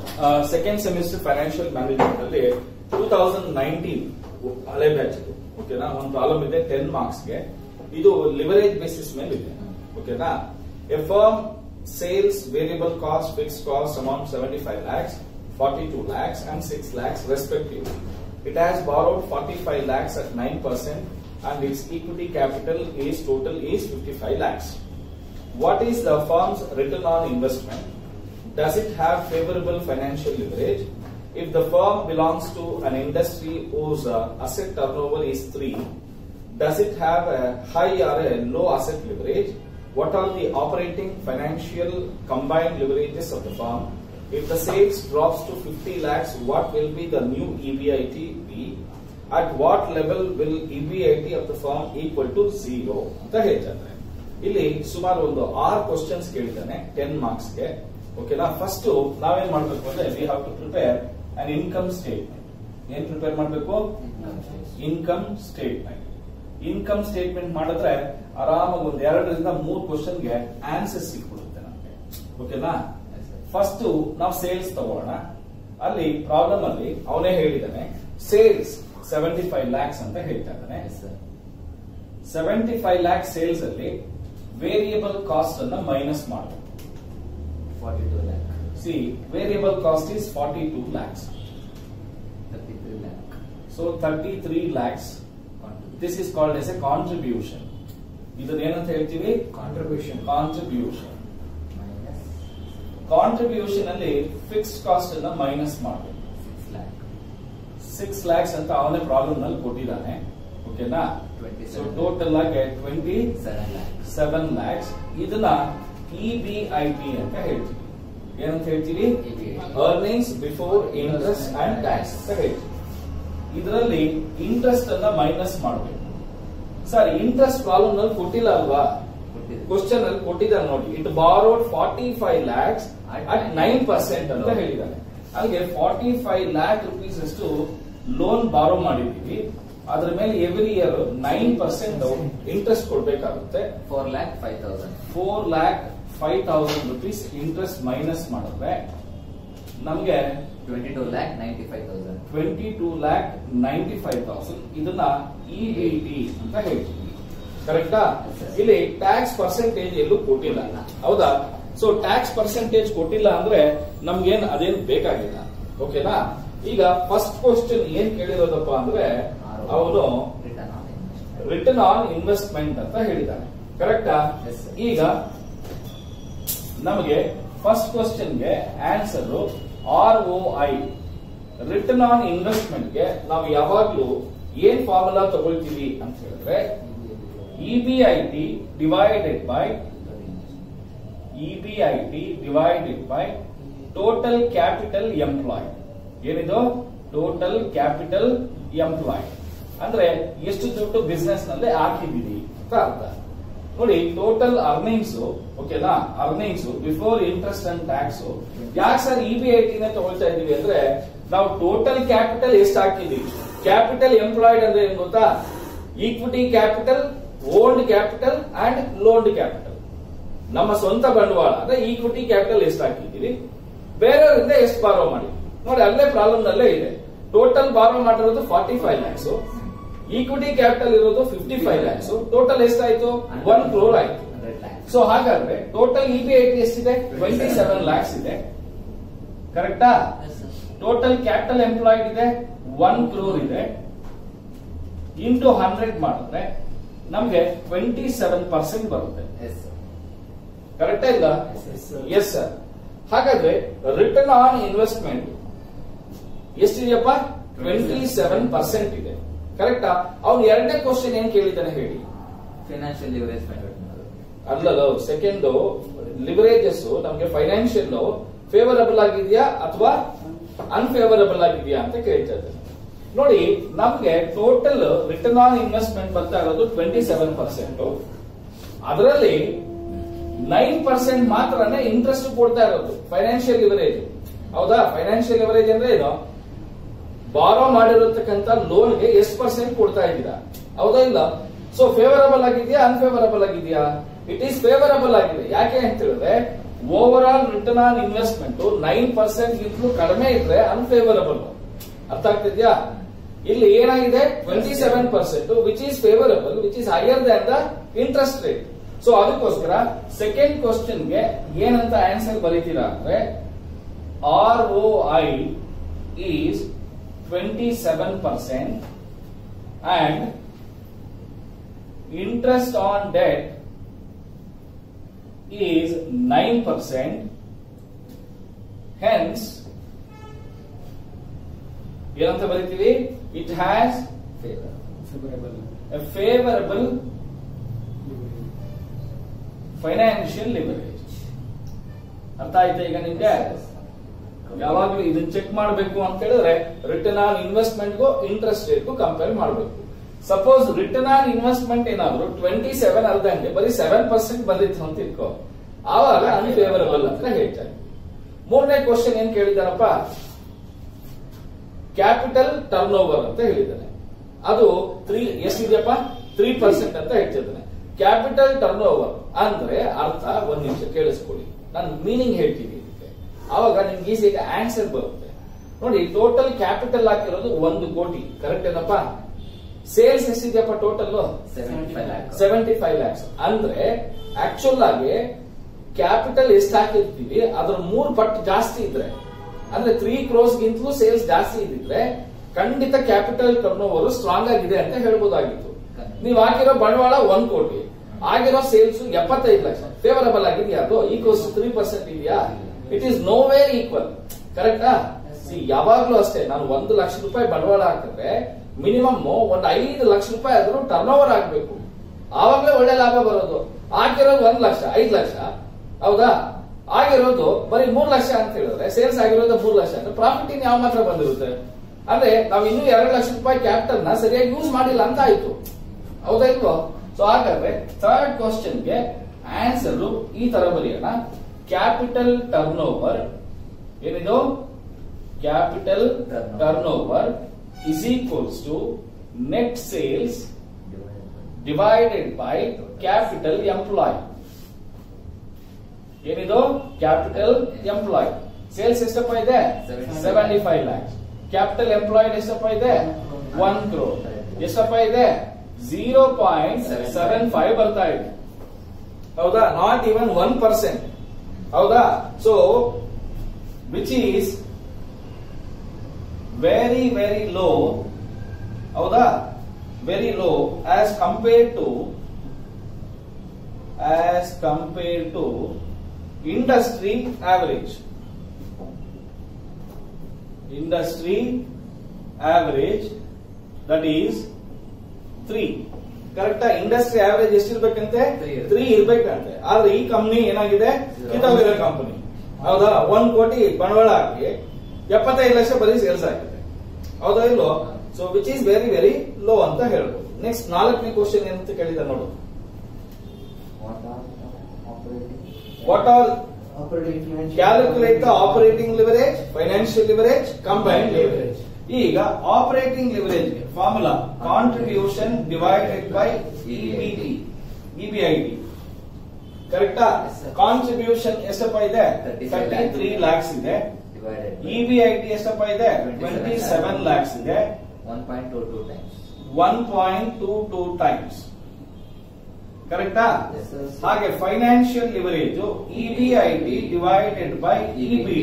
Second semester financial management ಅಲ್ಲಿ two thousand nineteen ಹಳೆ batch ಓಕೆನಾ ಒಂದು ಪ್ರಾಬ್ಲಮ್ ಇದೆ ಟೆನ್ ಮಾರ್ಕ್ಸ್ ಗೆ ಇದು ಲಿವರೇಜ್ ಬೇಸಿಸ್ ಮೇಲೆ ಇದೆ ಓಕೆನಾ a firm sales variable cost fix cost amount seventy five lakhs forty two lakhs and six lakhs respective it has borrowed forty five lakhs at nine percent and its equity capital is total is fifty five lakhs What is the firm's return on investment? Does it have favorable financial leverage? If the firm belongs to an industry whose uh, asset turnover is 3, does it have a high or a low asset leverage? What are the operating financial combined leverages of the firm? If the sales drops to 50 lakhs, what will be the new EBIT be? At what level will EBIT of the firm equal to zero? ಅಂತ ಹೇಳ್ತಾರೆ ಇಲ್ಲಿ ಸುಮಾರು ಒಂದು ಆರು questions ಕೇಳಿದ್ದಾನೆ ten marks ಗೆ ಓಕೆನಾ first ನಾವೇನ್ ಮಾಡ್ಬೇಕು ಅಂದ್ರೆ we have to prepare an income statement ಏನ್ ಪ್ರಿಪೇರ್ ಮಾಡಬೇಕು ಇನ್ಕಮ್ ಸ್ಟೇಟ್ಮೆಂಟ್ ಇನ್ಕಮ್ ಸ್ಟೇಟ್ಮೆಂಟ್ ಮಾಡಿದ್ರೆ ಆರಾಮಾಗಿ ಒಂದ್ ಎರಡರಿಂದ ಮೂರ್ ಕ್ವಶನ್ಗೆ ಆನ್ಸರ್ ಸಿಕ್ಬಿಡುತ್ತೆ ನಮ್ಗೆ ಓಕೆನಾ ಫಸ್ಟ್ ನಾವು ಸೇಲ್ಸ್ ತಗೋಣ ಅಲ್ಲಿ ಪ್ರಾಬ್ಲಮ್ ಅಲ್ಲಿ ಅವನೇ ಹೇಳಿದಾನೆ ಸೇಲ್ಸ್ ಸೆವೆಂಟಿ ಫೈವ್ ಲ್ಯಾಕ್ಸ್ ಅಂತ ಹೇಳ್ತಾ ಇದ್ದಾನೆ ಸೆವೆಂಟಿ ಫೈವ್ ಲ್ಯಾಕ್ಸ್ ಸೇಲ್ಸ್ ಅಲ್ಲಿ ವೇರಿಯಬಲ್ ಕಾಸ್ಟ್ ಅನ್ನ ಮೈನಸ್ ಮಾಡಬೇಕು forty two lakhs variable cost is forty two lakhs thirty three lakh so thirty three lakhs this is called as a contribution ಇದನ್ನ ಏನಂತ ಹೇಳ್ತೀವಿ ಕಾಂಟ್ರಿಬ್ಯೂಷನ್ ಕಾಂಟ್ರಿಬ್ಯೂಷನ್ ಮೈನಸ್ ಕಾಂಟ್ರಿಬ್ಯೂಷನ್ ಅಲ್ಲಿ ಫಿಕ್ಸ್ಡ್ ಕಾಸ್ಟ್ ಅನ್ನ minus ಮಾಡಬೇಕು six lakh six lakhs ಅಂತ ಅವನೇ ಪ್ರಾಬ್ಲಮ್ ನಲ್ಲಿ ಕೊಟ್ಟಿದ್ದಾನೆ ಓಕೆನಾ ಟ್ವೆಂಟಿ ಸೊ ಟೋಟಲ್ ಆಗಿ twenty seven lakh seven lakhs ಇದನ್ನ ಇ ಬಿ ಐ ಟಿ ಅಂತ ಹೇಳ್ತೀವಿ ಏನಂತ ಹೇಳ್ತೀವಿ EBIT. Earnings before interest and tax ಅಂತ ಹೇಳ್ತೀವಿ ಇದರಲ್ಲಿ ಇಂಟ್ರೆಸ್ಟ್ ಅನ್ನ ಮೈನಸ್ ಮಾಡಬೇಕು ಸರ್ ಇಂಟ್ರೆಸ್ಟ್ ಪ್ರಾಬ್ಲಮ್ ನಲ್ಲಿ ಕೊಟ್ಟಿಲ್ಲ ಅಲ್ವಾ ಕೊಟ್ಟಿದೆ ಕ್ವಶನ್ ಅಲ್ಲಿ ಕೊಟ್ಟಿದ್ದಾರೆ ನೋಡಿ it borrowed forty five lakhs At at nine percent ಅಂತ ಹೇಳಿದ್ದಾರೆ ಅಲ್ಲಿಗೆ ಫಾರ್ಟಿ ಫೈವ್ ಲ್ಯಾಕ್ ರುಪೀಸ್ ಅಷ್ಟು ಲೋನ್ ಬಾರೋ ಮಾಡಿದೀವಿ ಅದ್ರ ಮೇಲೆ every year nine percent interest ಕೊಡ್ಬೇಕಾಗುತ್ತೆ four lakh five thousand four lakh five thousand rupees interest minus ಮಾಡಿದ್ರೆ ನಮ್ಗೆ twenty two lakh ninety five thousand twenty two lakh ninety five thousand ಇದನ್ನ ಇ ಬಿ ಟಿ ಅಂತ ಹೇಳ್ತೀವಿ ಕರೆಕ್ಟಾ Yes, sir. ಇಲ್ಲಿ ಟ್ಯಾಕ್ಸ್ ಪರ್ಸೆಂಟೇಜ್ ಎಲ್ಲೂ ಕೊಟ್ಟಿಲ್ಲ ಹೌದಾ ಸೊ ಟ್ಯಾಕ್ಸ್ ಪರ್ಸೆಂಟೇಜ್ ಕೊಟ್ಟಿಲ್ಲ ಅಂದ್ರೆ ನಮ್ಗೇನ್ ಅದೇನ್ ಬೇಕಾಗಿಲ್ಲ ಓಕೆನಾ ಈಗ ಫಸ್ಟ್ ಕ್ವಶನ್ ಏನ್ ಕೇಳಿರೋದಪ್ಪ ಅಂದ್ರೆ ಅವನು return on investment return on investment ಅಂತ ಹೇಳಿದ್ದಾನೆ ಕರೆಕ್ಟಾ Yes, sir. ಈಗ ನಮಗೆ ಫಸ್ಟ್ ಕ್ವಶನ್ಗೆ answer R O I return on investment ಗೆ ನಾವು ಯಾವಾಗ್ಲೂ ಏನ್ ಫಾರ್ಮುಲಾ ತಗೊಳ್ತೀವಿ ಅಂತ ಹೇಳಿದ್ರೆ E B I T divided by E B I T divided by total capital employ ಏನಿದು ಟೋಟಲ್ ಕ್ಯಾಪಿಟಲ್ ಎಂಪ್ಲಾಯ್ ಅಂದ್ರೆ ಎಷ್ಟು ದುಡ್ಡು ಬಿಸ್ನೆಸ್ ನಲ್ಲಿ ಹಾಕಿದೀವಿ ಅಂತ ಅರ್ಥ ನೋಡಿ ಟೋಟಲ್ ಅರ್ನಿಂಗ್ಸ್ ಓಕೆನಾ earnings before interest and tax ಯಾಕೆ ಸರ್ ಇ ಬಿ ಐ ಟಿನೇ ತಗೊಳ್ತಾ ಇದೀವಿ ಅಂದ್ರೆ ನಾವು ಟೋಟಲ್ ಕ್ಯಾಪಿಟಲ್ ಎಷ್ಟು ಹಾಕಿದೀವಿ ಕ್ಯಾಪಿಟಲ್ ಎಂಪ್ಲಾಯ್ಡ್ ಅಂದ್ರೆ ಏನ್ ಗೊತ್ತಾ equity capital old capital and loaned capital ನಮ್ಮ ಸ್ವಂತ ಬಂಡವಾಳ ಅಂದ್ರೆ ಈಕ್ವಿಟಿ ಕ್ಯಾಪಿಟಲ್ ಎಷ್ಟು ಹಾಕಿದ್ದೀವಿ ಬೇರೆಯವರಿಂದ ಎಷ್ಟು ಬಾರೋ ಮಾಡಿ ನೋಡಿ ಅಲ್ಲೇ ಪ್ರಾಬ್ಲಮ್ ನಲ್ಲೇ ಇದೆ ಟೋಟಲ್ ಬಾರೋ ಮಾಡಿರೋದು forty five lakhs equity capital ಇರೋದು ಫಿಫ್ಟಿ ಫೈವ್ ಲ್ಯಾಕ್ಸ್ ಟೋಟಲ್ ಎಷ್ಟಾಯ್ತು ಒನ್ ಕ್ರೋರ್ ಆಯ್ತು ಹಂಡ್ರೆಡ್ ಲ್ಯಾಕ್ ಸೊ ಹಾಗಾದ್ರೆ total E B I T ಎಷ್ಟಿದೆ ಟ್ವೆಂಟಿ ಸೆವೆನ್ ಲ್ಯಾಕ್ಸ್ ಇದೆ ಕರೆಕ್ಟಾ ಟೋಟಲ್ ಕ್ಯಾಪಿಟಲ್ ಎಂಪ್ಲಾಯ್ಡ್ ಇದೆ ಒನ್ ಕ್ರೋರ್ ಇದೆ ಇಂಟು ಹಂಡ್ರೆಡ್ ಮಾಡಿದ್ರೆ ನಮ್ಗೆ ಟ್ವೆಂಟಿ ಸೆವೆನ್ ಪರ್ಸೆಂಟ್ ಬರುತ್ತೆ ಎಸ್ ಕರೆಕ್ಟಾ ಇಲ್ಲ ಎಸ್ ಸರ್ ಹಾಗಾದ್ರೆ ರಿಟರ್ನ್ ಆನ್ ಇನ್ವೆಸ್ಟ್ಮೆಂಟ್ ಎಷ್ಟಿದೆಯಪ್ಪ ಟ್ವೆಂಟಿ ಸೆವೆನ್ ಪರ್ಸೆಂಟ್ ಇದೆ ಕರೆಕ್ಟಾ ಅವ್ನು ಎರಡನೇ ಕ್ವಶನ್ ಏನ್ ಕೇಳಿದ್ದಾನೆ ಹೇಳಿ ಫಿನಾನ್ಷಿಯಲ್ ಲಿವರೇಜ್ ಮೆಥಡ್ ಅಲ್ಲಲ್ಲ ಸೆಕೆಂಡ್ ಲಿವರೇಜಸ್ ನಮ್ಗೆ ಫೈನಾನ್ಷಿಯಲ್ ಫೇವರಬಲ್ ಆಗಿದೆಯಾ ಅಥವಾ ಅನ್ಫೇವರಬಲ್ ಆಗಿದೆಯಾ ಅಂತ ಕೇಳ್ತಾ ಇದ್ದಾರೆ ನೋಡಿ ನಮ್ಗೆ ಟೋಟಲ್ ರಿಟರ್ನ್ ಆನ್ ಇನ್ವೆಸ್ಟ್ಮೆಂಟ್ ಬರ್ತಾ ಇರೋದು ಟ್ವೆಂಟಿ ಸೆವೆನ್ ಪರ್ಸೆಂಟ್ ಅದರಲ್ಲಿ ನೈನ್ ಪರ್ಸೆಂಟ್ ಮಾತ್ರನೇ ಇಂಟ್ರೆಸ್ಟ್ ಕೊಡ್ತಾ ಇರೋದು ಫೈನಾನ್ಷಿಯಲ್ ಲಿವರೇಜ್ ಹೌದಾ ಫೈನಾನ್ಷಿಯಲ್ ಲಿವರೇಜ್ ಅಂದ್ರೆ ಏನು ಬಾರೋ ಮಾಡಿರತಕ್ಕಂತ ಲೋನ್ಗೆ ಎಷ್ಟು ಪರ್ಸೆಂಟ್ ಕೊಡ್ತಾ ಇದ್ದೀರಾ ಹೌದಾ ಇಲ್ಲ ಸೊ ಫೇವರಬಲ್ ಆಗಿದೆಯಾ ಅನ್ಫೇವರಬಲ್ ಆಗಿದೆಯಾ ಇಟ್ ಈಸ್ ಫೇವರಬಲ್ ಆಗಿದೆ ಯಾಕೆ ಅಂತ ಹೇಳಿದ್ರೆ overall return on investment nine percent ಗಿಂತಲೂ ಕಡಿಮೆ ಇದ್ರೆ ಅನ್ಫೇವರಬಲ್ ಅರ್ಥ ಆಗ್ತಿದ್ಯಾ ಇಲ್ಲಿ ಏನಾಗಿದೆ twenty seven percent which is favourable which is higher than the interest rate so ಅದಕ್ಕೋಸ್ಕರ ಸೆಕೆಂಡ್ ಕ್ವಶನ್ಗೆ ಏನಂತ ಆನ್ಸರ್ ಬರೀತೀರಾ ಅಂದ್ರೆ R O I is twenty seven percent and interest on debt is 9%. Hence, ಏನಂತ ಬರೀತೀವಿ it has Favor. A favourable financial leverage ಅರ್ಥ ಆಯ್ತಾ ಈಗ ನಿಮ್ಗೆ ಯಾವಾಗ್ಲೂ ಇದನ್ನ ಚೆಕ್ ಮಾಡಬೇಕು ಅಂತ ಹೇಳಿದ್ರೆ ರಿಟರ್ನ್ ಆನ್ ಇನ್ವೆಸ್ಟ್ಮೆಂಟ್ಗೂ ಇಂಟ್ರೆಸ್ಟ್ ರೇಟ್ಗೂ ಕಂಪೇರ್ ಮಾಡಬೇಕು ಸಪೋಸ್ ರಿಟರ್ನ್ ಆನ್ ಇನ್ವೆಸ್ಟ್ಮೆಂಟ್ ಏನಾದ್ರು ಟ್ವೆಂಟಿ ಸೆವೆನ್ ಅಲ್ದಂಗೆ ಬರೀ ಸೆವೆನ್ ಪರ್ಸೆಂಟ್ ಬಂದಿತ್ತು ಅಂತ ಇಟ್ಕೋ ಆವಾಗ ಅನ್ಫೇವರಬಲ್ ಅಂತ ಹೇಳ್ತಾರೆ ಮೂರನೇ ಕ್ವಶನ್ ಏನ್ ಕೇಳಿದಾರಪ್ಪ ಕ್ಯಾಪಿಟಲ್ ಟರ್ನ್ ಓವರ್ ಅಂತ ಹೇಳಿದ್ದಾನೆ ಅದು ತ್ರೀ ಎಷ್ಟಿದೆಯಪ್ಪ ತ್ರೀ ಪರ್ಸೆಂಟ್ ಅಂತ ಹೇಳ್ತಿದ್ದಾನೆ ಕ್ಯಾಪಿಟಲ್ ಟರ್ನ್ ಓವರ್ ಅಂದ್ರೆ ಅರ್ಥ ಒಂದ್ ನಿಮಿಷ ಕೇಳಿಸ್ಕೊಳ್ಳಿ ನಾನು ಮೀನಿಂಗ್ ಹೇಳ್ತೀನಿ ಇದಕ್ಕೆ ಆವಾಗ ನಿಮ್ಗೆ ಈಸಿಯಾಗಿ ಆನ್ಸರ್ ಬರುತ್ತೆ ನೋಡಿ ಟೋಟಲ್ ಕ್ಯಾಪಿಟಲ್ ಹಾಕಿರೋದು ಒಂದು ಕೋಟಿ ಕರೆಕ್ಟ್ ಏನಪ್ಪ ಸೇಲ್ಸ್ ಎಷ್ಟಿದೆಯಪ್ಪ total 75 lakhs. Seventy five lakhs ಅಂದ್ರೆ ಆಕ್ಚುಲ್ ಆಗಿ ಕ್ಯಾಪಿಟಲ್ ಎಷ್ಟು ಹಾಕಿರ್ತೀವಿ ಅದ್ರ ಮೂರ್ ಪಟ್ಟು ಜಾಸ್ತಿ ಇದ್ರೆ ಅಂದ್ರೆ ತ್ರೀ ಕ್ರೋಸ್ ಗಿಂತಲೂ ಸೇಲ್ಸ್ ಜಾಸ್ತಿ ಇದ್ದಿದ್ರೆ ಖಂಡಿತ ಕ್ಯಾಪಿಟಲ್ ಟರ್ನ್ ಓವರ್ ಸ್ಟ್ರಾಂಗ್ ಆಗಿದೆ ಅಂತ ಹೇಳ್ಬೋದಾಗಿತ್ತು ನೀವು ಹಾಕಿರೋ ಬಂಡವಾಳ ಒಂದ್ ಕೋಟಿ ಆಗಿರೋ ಸೇಲ್ಸ್ ಎಪ್ಪತ್ತೈದು ಲಕ್ಷ ಫೇವರಬಲ್ ಆಗಿದೆಯಾ ಅದು ಈಕ್ವಲ್ಸ್ ತ್ರೀ ಪರ್ಸೆಂಟ್ ಇದೆಯಾ it is nowhere equal ಕರೆಕ್ಟಾ ಸಿ ಯಾವಾಗ್ಲೂ ಅಷ್ಟೇ ನಾನು ಒಂದು ಲಕ್ಷ ರೂಪಾಯಿ ಬಂಡವಾಳ ಹಾಕಿದ್ರೆ ಮಿನಿಮಮ್ ಒಂದ್ ಐದು ಲಕ್ಷ ರೂಪಾಯಿ ಆದ್ರೂ ಟರ್ನ್ ಓವರ್ ಆಗ್ಬೇಕು ಆವಾಗಲೇ ಒಳ್ಳೆ ಲಾಭ ಬರೋದು ಆಗಿರೋದು ಒಂದ್ ಲಕ್ಷ ಐದು ಲಕ್ಷ ಹೌದಾ ಆಗಿರೋದು ಬರೀ ಮೂರ್ ಲಕ್ಷ ಅಂತ ಹೇಳಿದ್ರೆ ಸೇಲ್ಸ್ ಆಗಿರೋದು ಮೂರ್ ಲಕ್ಷ ಅಂದ್ರೆ ಪ್ರಾಫಿಟ್ ಇನ್ ಯಾವ ಮಾತ್ರ ಬಂದಿರುತ್ತೆ ಅಂದ್ರೆ ನಾವು ಇನ್ನೂ ಎರಡು ಲಕ್ಷ ರೂಪಾಯಿ ಕ್ಯಾಪಿಟಲ್ ನ ಸರಿಯಾಗಿ ಯೂಸ್ ಮಾಡಿಲ್ಲ ಅಂತ ಆಯ್ತು ಹೌದಾ ಇಲ್ವೋ ಸೊ ಹಾಗಾದ್ರೆ ಥರ್ಡ್ ಕ್ವಶನ್ಗೆ ಆನ್ಸರ್ ಈ ತರ ಬರೆಯೋಣ ಕ್ಯಾಪಿಟಲ್ ಟರ್ನ್ ಓವರ್ ಏನಿದು capital Turnover. Turnover is equals to net sales Divided by- divided by capital employ ಏನಿದು ಕ್ಯಾಪಿಟಲ್ ಎಂಪ್ಲಾಯ್ ಸೇಲ್ಸ್ ಎಷ್ಟಪ್ಪ ಇದೆ Seventy- seventy five lakhs capital employed ಎಷ್ಟಪ್ಪ ಇದೆ ಒನ್ ಕ್ರೋರ್ ಎಷ್ಟಪ್ಪ ಇದೆ ಜೀರೋ ಪಾಯಿಂಟ್ ಸೆವೆನ್ ಫೈವ್ ಬರ್ತಾ ಇದೆ ಹೌದಾ ನಾಟ್ ಈವನ್ ಒನ್ ಪರ್ಸೆಂಟ್ ಹೌದಾ so which is very very low ಹೌದಾ very low as compared to as compared to industry average industry average that is three ಕರೆಕ್ಟಾ industry average ಎಷ್ಟಿರ್ಬೇಕಂತೆ Three ಇರ್ಬೇಕು. Three ಇರ್ಬೇಕಂತೆ ಆದ್ರೆ ಈ ಕಂಪ್ನಿ ಏನಾಗಿದೆ Zero. ಕಿತ್ತೋಗಿರೋ ಕಂಪನಿ ಹೌದಾ ಒಂದ್ ಕೋಟಿ ಬಂಡವಾಳ ಹಾಕಿ ಎಪ್ಪತ್ತೈದು ಲಕ್ಷ ಬರೀ ಸೇಲ್ಸ್ ಆಗಿದೆ ಹೌದಾ ಇಲ್ವೋ so which is very very low ಅಂತ ಹೇಳ್ಬೋದು ನೆಕ್ಸ್ಟ್ ನಾಲ್ಕನೇ ಕ್ವಶನ್ ಏನಂತ ಕೇಳಿದ ನೋಡು What are the operating? What all Operating financial. Calculate the operating leverage financial leverage combined leverage ಈಗ operating leverage formula contribution divided by EBT EBIT ಕರೆಕ್ಟಾ Yes, sir. Contribution ಎಷ್ಟಪ್ಪ ಇದೆ 35 ತರ್ಟಿ ತ್ರೀ ಲ್ಯಾಕ್ಸ್ ಇದೆ Divided by EBIT ಎಷ್ಟಪ್ಪ ಇದೆ 27 twenty seven lakhs ಇದೆ 1.22 times. One point two two times ಕರೆಕ್ಟಾ Yes, sir. ಹಾಗೆ financial leverage EBIT divided by EBT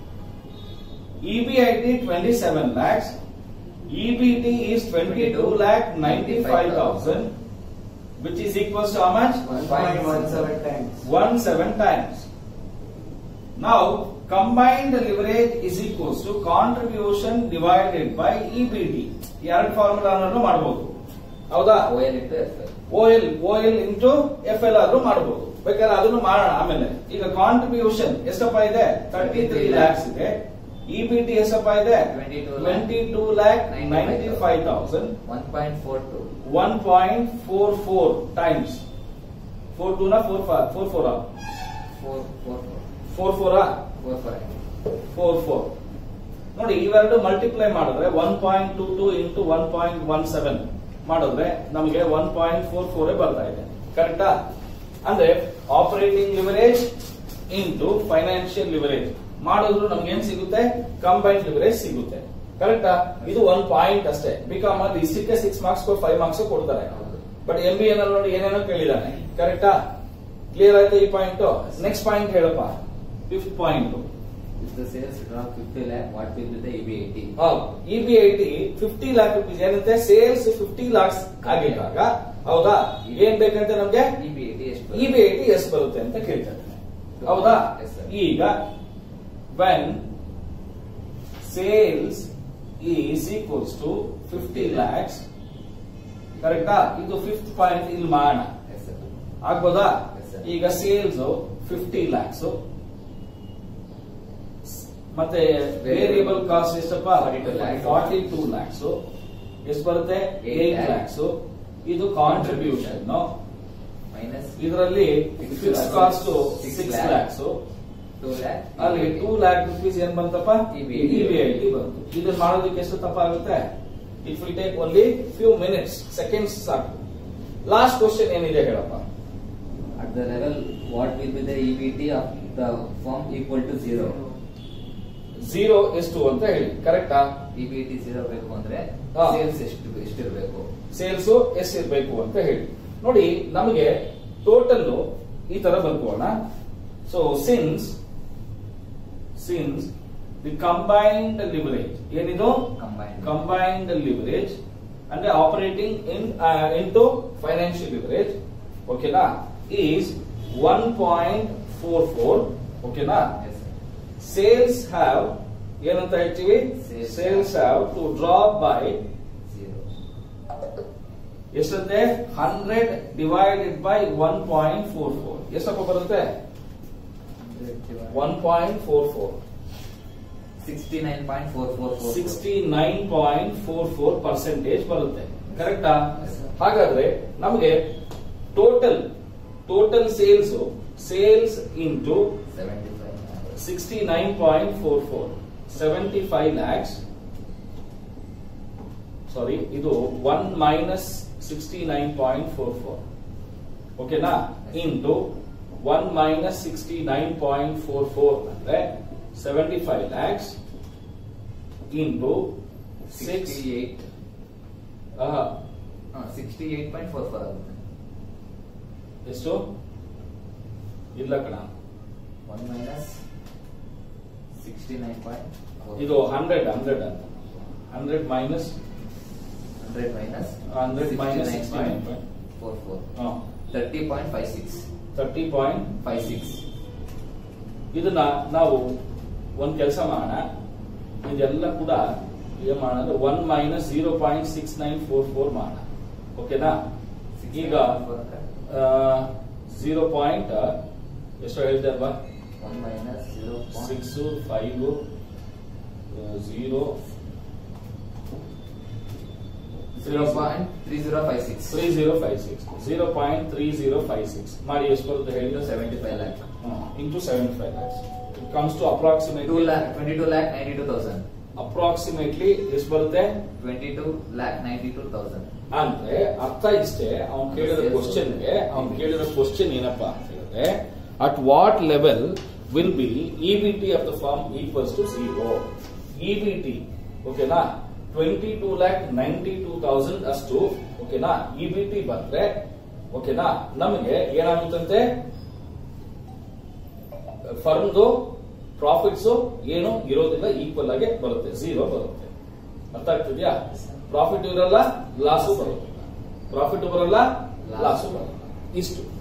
EBIT twenty seven lakhs EBT is twenty two lakh ninety five thousand which is equals to much 1.17 times. One seven times ನಾವು combined leverage is equals to contribution divided by EBT ಎರಡು ಫಾರ್ಮುಲಾನು ಮಾಡಬಹುದು ಹೌದಾ OL into FL. O L O L into F L ಆದ್ರೂ ಮಾಡಬಹುದು ಬೇಕಾದ್ರೆ ಅದನ್ನು ಮಾಡೋಣ ಆಮೇಲೆ ಈಗ ಕಾಂಟ್ರಿಬ್ಯೂಷನ್ ಎಷ್ಟಪ್ಪ ಇದೆ ತರ್ಟಿ ತ್ರೀ ಲ್ಯಾಕ್ಸ್ ಇದೆ ಇಬಿಟಿ ಎಷ್ಟಪ್ಪ ಇದೆ 22 twenty two lakh ninety five thousand 1.42. One point four four times four two ನ four four four Four, four, four. Four ಫೋರಾ Four, five. ಫೋರ್ ಫೋರ್ ನೋಡಿ ಇವೆರಡು ಮಲ್ಟಿಪ್ಲೈ ಮಾಡಿದ್ರೆ one point two two into one point one seven ಮಾಡಿದ್ರೆ ನಮಗೆ one point four four ಬರ್ತಾ ಇದೆ ಕರೆಕ್ಟಾ ಅಂದ್ರೆ operating leverage into financial leverage ಮಾಡಿದ್ರು ನಮ್ಗೆ ಏನ್ ಸಿಗುತ್ತೆ ಕಂಬೈನ್ಡ್ ಲಿವರೇಜ್ ಸಿಗುತ್ತೆ ಕರೆಕ್ಟಾ ಇದು ಒಂದ್ ಪಾಯಿಂಟ್ ಅಷ್ಟೇ ಬಿಕಾಮ್ ಅಲ್ಲಿ ಇಷ್ಟಕ್ಕೆ ಸಿಕ್ಸ್ ಮಾರ್ಕ್ಸ್ ಫೈವ್ ಮಾರ್ಕ್ಸ್ ಕೊಡ್ತಾರೆ ಬಟ್ ಎಂ ಬಿ ಎನ್ ಅಲ್ಲಿ ನೋಡಿ ಏನೇನೋ ಕೇಳಿದಾನೆ ಕರೆಕ್ಟಾ ಕ್ಲಿಯರ್ ಆಯ್ತಾ ಈ ಪಾಯಿಂಟ್ ನೆಕ್ಸ್ಟ್ ಪಾಯಿಂಟ್ ಹೇಳಪ್ಪ fifth point If the sales drop 50 lakh, what will be the EBIT? E B I T fifty lakh rupees ಏನಂತೆ ಸೇಲ್ಸ್ ಫಿಫ್ಟಿ ಲಾಕ್ಸ್ ಆಗಿದ್ದಾಗ ಹೌದಾ ಏನ್ ಬೇಕಂತೆ ನಮ್ಗೆ EBIT ಎಷ್ಟು ಇ ಬಿ ಐ ಟಿ ಎಷ್ಟು ಬರುತ್ತೆ ಅಂತ ಕೇಳ್ತಾರೆ ಹೌದಾ Yes, sir. ಈಗ when sales is equals to fifty lakhs ಕರೆಕ್ಟಾ ಇದು ಫಿಫ್ತ್ ಪಾಯಿಂಟ್ ಇಲ್ಲಿ ಮಾಡೋಣ Yes, sir. ಆಗ್ಬೋದಾ Yes, sir. ಈಗ ಸೇಲ್ಸ್ ಫಿಫ್ಟಿ ಲ್ಯಾಕ್ಸ್ ಮತ್ತೆ ವೇರಿಯಬಲ್ ಕಾಸ್ಟ್ ಎಷ್ಟಪ್ಪ 42 lakhs. ಫಾರ್ಟಿ ಟೂ ಲ್ಯಾಕ್ಸ್ ಎಷ್ಟು ಬರುತ್ತೆ Eight ಏಟ್ lakhs. ಲ್ಯಾಕ್ಸ್ ಇದು ಕಾಂಟ್ರಿಬ್ಯೂಷನ್ Minus ಇದರಲ್ಲಿ Six fix lakhs. Cost Six six lakh. Lakhs 2 lakh. ಅಲ್ಲಿ EBIT. ಟೂ ಲ್ಯಾಕ್ ರುಪೀಸ್ ಏನ್ ಬಂತಪ್ಪ EBIT. ಇಬಿಐಟಿ ಬಂತು ಇದನ್ನ ಮಾಡೋದಕ್ಕೆ ಎಷ್ಟು ತಪ್ಪಾಗುತ್ತೆ it will take only few minutes seconds ಸಾಕು ಲಾಸ್ಟ್ ಕ್ವಶನ್ ಏನಿದೆ ಹೇಳಪ್ಪ At the level, what will be the EBIT of the firm equal to zero? Zero ಎಷ್ಟು ಅಂತ ಹೇಳಿ ಕರೆಕ್ಟಾ EBIT zero ಬೇಕು ಅಂದ್ರೆ ಹಾ. ಸೇಲ್ಸ್ ಎಷ್ಟು ಎಷ್ಟಿರ್ಬೇಕು ಸೇಲ್ಸ್ ಎಷ್ಟಿರ್ಬೇಕು ಅಂತ ಹೇಳಿ ನೋಡಿ ನಮಗೆ ಟೋಟಲ್ ಈ ತರ ಬರ್ಕೋಣ so since since the combined leverage ಏನಿದು Combined. ಕಂಬೈನ್ಡ್ ಲಿವರೇಜ್ ಅಂದ್ರೆ operating in into financial leverage ಓಕೆನಾ is one point four four ಓಕೆನಾ Yes, sir. ಸೇಲ್ಸ್ ಹ್ಯಾವ್ ಏನಂತ ಹೇಳ್ತೀವಿ Sales sales have to drop by Zero. ಎಷ್ಟಂತೆ hundred divided by one point four four ಎಷ್ಟಪ್ಪ ಬರುತ್ತೆ one point four four 69.444. Sixty nine point four four percentage ಬರುತ್ತೆ ಕರೆಕ್ಟಾ Yes, sir. ಹಾಗಾದ್ರೆ ನಮಗೆ total total sales sales into 75. Sixty nine point four four seventy five lakhs sorry ಇದು one minus sixty nine point four four ಓಕೆನಾ into one minus sixty nine point four four ಅಂದ್ರೆ seventy five lakhs into six 68. ಹಾ, 68.44 ಆಗುತ್ತೆ ಎಷ್ಟು ಇಲ್ಲ ಕಣ 1 ಮೈನಸ್ 69.4 ಇದು ಹಂಡ್ರೆಡ್ ಹಂಡ್ರೆಡ್ ಅಂತ hundred minus 100 minus 100 minus 69.44 30.56 thirty point 56 ಇದನ್ನ ನಾವು ಒಂದ್ ಕೆಲಸ ಮಾಡೋಣ ಇದೆಲ್ಲ ಕೂಡ ಏನ್ ಮಾಡೋಣ ಅಂದ್ರೆ one minus zero point six nine four four ಮಾಡೋಣ ಓಕೆನಾ ಈಗ ಜೀರೋ ಪಾಯಿಂಟ್ ಎಷ್ಟು ಹೇಳ್ದೆ ಅಲ್ವಾ 1 ಮೈನಸ್ 0. Six five zero 0.3056 three zero five six zero point three zero five six ಮಾಡಿ ಎಷ್ಟು ಬರುತ್ತೆ ಹೇಳಿ into 75 lakh into seventy five lakhs it comes to approximately 2 lakh 22 lakh 92000 approximately ಎಷ್ಟು ಬರುತ್ತೆ 22 lakh 92000 ಅಂದ್ರೆ ಅರ್ಥ ಇಷ್ಟೇ ಅವ್ನು ಕೇಳಿದ ಕ್ವಶನ್ಗೆ ಅವ್ನು ಕೇಳಿದ ಕ್ವಶನ್ ಏನಪ್ಪಾ ಅಂತ ಹೇಳಿದ್ರೆ at what level will be E B T of the firm equals to zero E B T ಓಕೆನಾ twenty two lakh ninety two thousand ಅಷ್ಟು ಓಕೆನಾ ಇ ಬಿ ಟಿ ಬಂದ್ರೆ ಓಕೆನಾ ನಮಗೆ ಏನಾಗುತ್ತಂತೆ ಫರ್ಮ್ದು ಪ್ರಾಫಿಟ್ಸ್ ಏನು ಇರೋದಿಲ್ಲ ಈಕ್ವಲ್ ಆಗಿ ಬರುತ್ತೆ ಝೀರೋ ಬರುತ್ತೆ ಅರ್ಥ ಆಗ್ತಿದ್ಯಾ ಪ್ರಾಫಿಟ್ ಇರಲ್ಲ ಲಾಸು ಬರುತ್ತೆ ಪ್ರಾಫಿಟ್ ಬರಲ್ಲ ಲಾಸು ಬರಲ್ಲ ಇಷ್ಟು